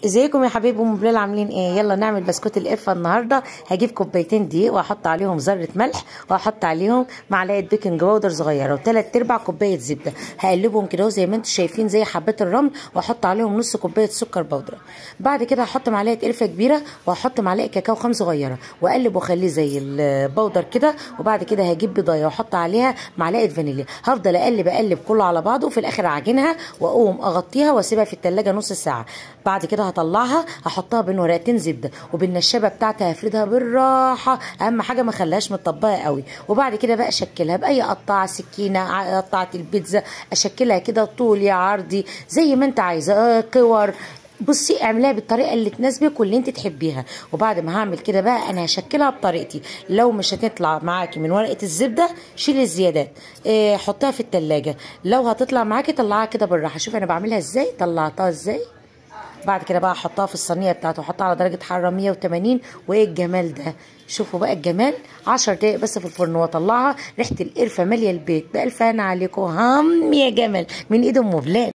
ازيكم يا حبايب ام بلال عاملين ايه يلا نعمل بسكوت القرفه النهارده هجيب كوبايتين دقيق واحط عليهم ذره ملح واحط عليهم معلقه بيكنج باودر صغيره وثلاث ارباع كوبايه زبده هقلبهم كده زي ما انتم شايفين زي حبات الرمل واحط عليهم نص كوبايه سكر بودره بعد كده هحط معلقه قرفه كبيره واحط معلقه كاكاو خام صغيره واقلب واخليه زي البودر كده وبعد كده هجيب بيضايه واحط عليها معلقه فانيليا هفضل اقلب اقلب كله على بعضه وفي الاخر اعجنها واقوم اغطيها واسيبها في التلاجة نص ساعه بعد كده هطلعها هحطها بين ورقتين زبده وبالنشابه بتاعتي هفردها بالراحه اهم حاجه ما اخليهاش متطبقه قوي وبعد كده بقى اشكلها باي قطاعه سكينه قطعه البيتزا اشكلها كده طولي عرضي زي ما انت عايزه كور بصي اعمليها بالطريقه اللي تناسبك واللي انت تحبيها وبعد ما هعمل كده بقى انا هشكلها بطريقتي لو مش هتطلع معاكي من ورقه الزبده شيلي الزيادات إيه حطها في التلاجة لو هتطلع معاكي طلعها كده بالراحه شوفي انا بعملها ازاي طلعتها ازاي بعد كده بقى احطها في الصينيه بتاعته واحطها على درجه حراره 180 وايه الجمال ده شوفوا بقى الجمال 10 دقايق بس في الفرن واطلعها ريحه القرفه ماليه البيت بالف هنا عليكم هم يا جمل من ايد ام بلال